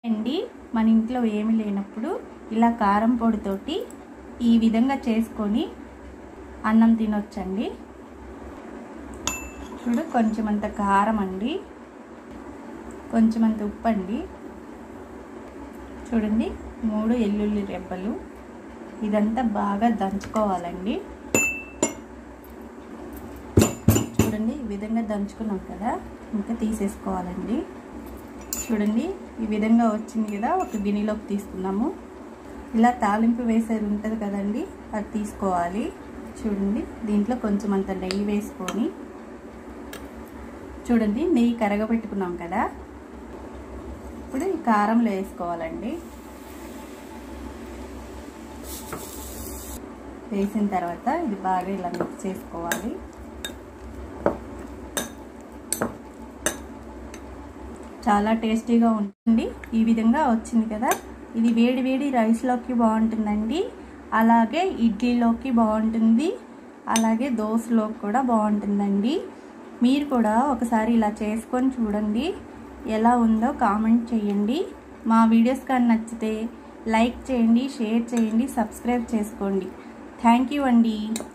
అండి మన ఇంట్లో ఏమి లేనప్పుడు ఇలా కారం పొడితోటి ఈ విధంగా చేసుకొని అన్నం తినొచ్చండి చూడు కొంచెం అంత కారం అండి కొంచెం అంత ఉప్పు అండి చూడండి మూడు ఎల్లుల్లి రెబ్బలు ఇదంతా బాగా దంచుకోవాలండి చూడండి ఈ విధంగా దంచుకున్నాం కదా ఇంకా తీసేసుకోవాలండి చూడండి ఈ విధంగా వచ్చింది కదా ఒక గిన్నెలోకి తీసుకున్నాము ఇలా తాలింపు వేసేది ఉంటుంది కదండి అది తీసుకోవాలి చూడండి దీంట్లో కొంచెం అంత నెయ్యి వేసుకొని చూడండి నెయ్యి కరగబెట్టుకున్నాం కదా ఇప్పుడు ఈ కారంలో వేసుకోవాలండి వేసిన తర్వాత ఇది బాగా ఇలా మిక్స్ చేసుకోవాలి చాలా టేస్టీగా ఉంటుంది ఈ విధంగా వచ్చింది కదా ఇది వేడి వేడి రైస్లోకి బాగుంటుందండి అలాగే ఇడ్లీలోకి బాగుంటుంది అలాగే దోశలోకి కూడా బాగుంటుందండి మీరు కూడా ఒకసారి ఇలా చేసుకొని చూడండి ఎలా ఉందో కామెంట్ చేయండి మా వీడియోస్ కానీ నచ్చితే లైక్ చేయండి షేర్ చేయండి సబ్స్క్రైబ్ చేసుకోండి థ్యాంక్ యూ అండి